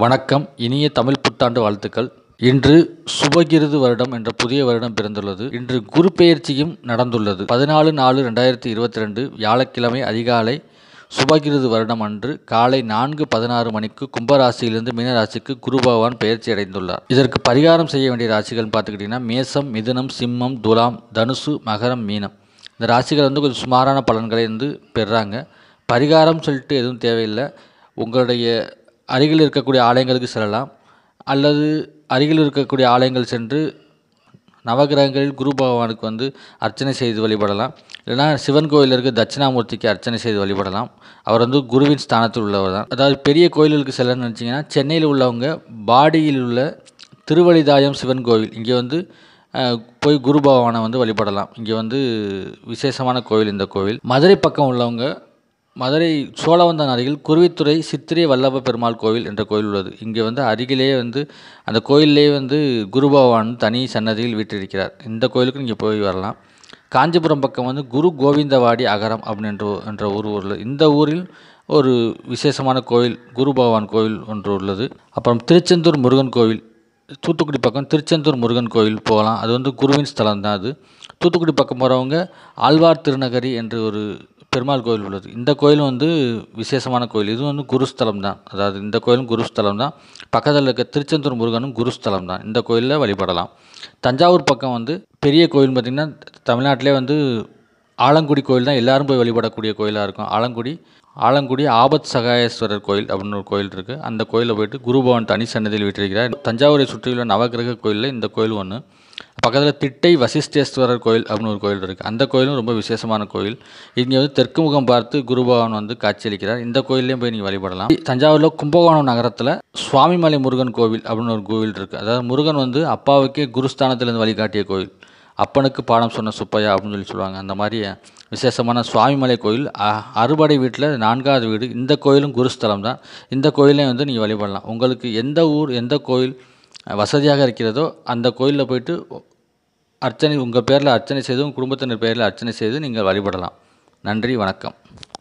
வணக்கம் இனிய தமிழ் புத்தாண்டு வாழ்த்துக்கள் இன்று சுபகிருது வருடம் என்ற புதிய வருடம் பிறந்துள்ளது இன்று குரு பெயர்ச்சியும் நடந்துள்ளது பதினாலு நாலு ரெண்டாயிரத்தி இருபத்தி ரெண்டு வியாழக்கிழமை அதிகாலை சுபகிருது வருடம் அன்று காலை நான்கு பதினாறு மணிக்கு கும்பராசியிலிருந்து மீனராசிக்கு குரு பகவான் பெயர்ச்சி அடைந்துள்ளார் இதற்கு பரிகாரம் செய்ய வேண்டிய ராசிகள்னு பார்த்துக்கிட்டிங்கன்னா மேசம் மிதுனம் சிம்மம் துலாம் தனுசு மகரம் மீனம் இந்த ராசிகள் வந்து கொஞ்சம் சுமாரான பலன்களை வந்து பெறுறாங்க பரிகாரம் சொல்லிட்டு எதுவும் தேவையில்லை உங்களுடைய அருகில் இருக்கக்கூடிய ஆலயங்களுக்கு செல்லலாம் அல்லது அருகில் இருக்கக்கூடிய ஆலயங்கள் சென்று நவகிரகங்களில் குரு பகவானுக்கு வந்து அர்ச்சனை செய்து வழிபடலாம் இல்லைனா சிவன் கோயிலில் இருக்க தட்சிணாமூர்த்திக்கு அர்ச்சனை செய்து வழிபடலாம் அவர் வந்து குருவின் ஸ்தானத்தில் உள்ளவர் தான் அதாவது பெரிய கோயில்களுக்கு செல்லணும்னு நினச்சிங்கன்னா சென்னையில் உள்ளவங்க பாடியில் உள்ள திருவழிதாயம் சிவன் கோவில் இங்கே வந்து அஹ், போய் குரு பகவானை வந்து வழிபடலாம் இங்கே வந்து விசேஷமான கோவில் இந்த கோவில் மதுரை பக்கம் உள்ளவங்க மதுரை சோழவந்தான் அருகில் குருவித்துறை சித்திரை வல்லப பெருமாள் கோவில் என்ற கோவில் உள்ளது இங்கே வந்து அருகிலேயே வந்து அந்த கோயிலே வந்து குரு பகவான் தனி சன்னதியில் வீற்றிருக்கிறார் இந்த கோயிலுக்கு நீங்கள் போய் வரலாம் காஞ்சிபுரம் பக்கம் வந்து குரு கோவிந்தவாடி அகரம் அப்படின்ற என்ற ஊர் உள்ளது இந்த ஊரில் ஒரு விசேஷமான கோயில் குரு பகவான் கோவில் ஒன்று உள்ளது அப்புறம் திருச்செந்தூர் முருகன் கோவில் தூத்துக்குடி பக்கம் திருச்செந்தூர் முருகன் கோவில் போகலாம் அது வந்து குருவின் ஸ்தலம் தான் அது தூத்துக்குடி பக்கம் போகிறவங்க ஆழ்வார் திருநகரி என்று ஒரு பெருமாள் கோயில் உள்ளது இந்த கோயிலும் வந்து விசேஷமான கோயில் இது வந்து குருஸ்தலம் தான் அதாவது இந்த கோயிலும் குருஸ்தலம் தான் பக்கத்தில் இருக்க திருச்செந்தூர் முருகனும் குருஸ்தலம் தான் இந்த கோயிலில் வழிபடலாம் தஞ்சாவூர் பக்கம் வந்து பெரிய கோயில் பார்த்திங்கன்னா தமிழ்நாட்டிலே வந்து ஆலங்குடி கோயில் தான் எல்லாரும் போய் வழிபடக்கூடிய கோயிலாக இருக்கும் ஆலங்குடி ஆலங்குடி ஆபத் சகாயேஸ்வரர் கோயில் அப்படின்னு ஒரு கோயில் இருக்குது அந்த கோயிலில் போயிட்டு குருபவன் தனி சன்னதியில் விட்டிருக்கிறார் தஞ்சாவூரை சுற்றியுள்ள நவகிரக கோயிலில் இந்த கோயில் ஒன்று பக்கத்தில் திட்டை வசிஷ்டேஸ்வரர் கோயில் அப்படின்னு ஒரு கோயில் இருக்குது அந்த கோயிலும் ரொம்ப விசேஷமான கோயில் இங்கே வந்து தெற்கு முகம் பார்த்து குருபகவான் வந்து காட்சியளிக்கிறார் இந்த கோயிலையும் போய் நீங்கள் வழிபடலாம் தஞ்சாவூரில் கும்பகோணம் நகரத்தில் சுவாமிமலை முருகன் கோவில் அப்படின்னு ஒரு கோவில் இருக்குது அதாவது முருகன் வந்து அப்பாவுக்கே குருஸ்தானத்திலேருந்து வழிகாட்டிய கோயில் அப்பனுக்கு பாடம் சொன்ன சுப்பையா அப்படின்னு சொல்லி சொல்லுவாங்க அந்த மாதிரி விசேஷமான சுவாமிமலை கோயில் அ- அறுபடை வீட்டில் நான்காவது வீடு இந்த கோயிலும் குருஸ்தலம் தான் இந்த கோயிலையும் வந்து நீங்கள் வழிபடலாம் உங்களுக்கு எந்த ஊர் எந்த கோயில் வசதியாக இருக்கிறதோ அந்த கோயிலில் போயிட்டு அர்ச்சனை உங்கள் பேரில் அர்ச்சனை செய்து உங்கள் குடும்பத்தினர் பேரில் அர்ச்சனை செய்து நீங்கள் வழிபடலாம் நன்றி வணக்கம்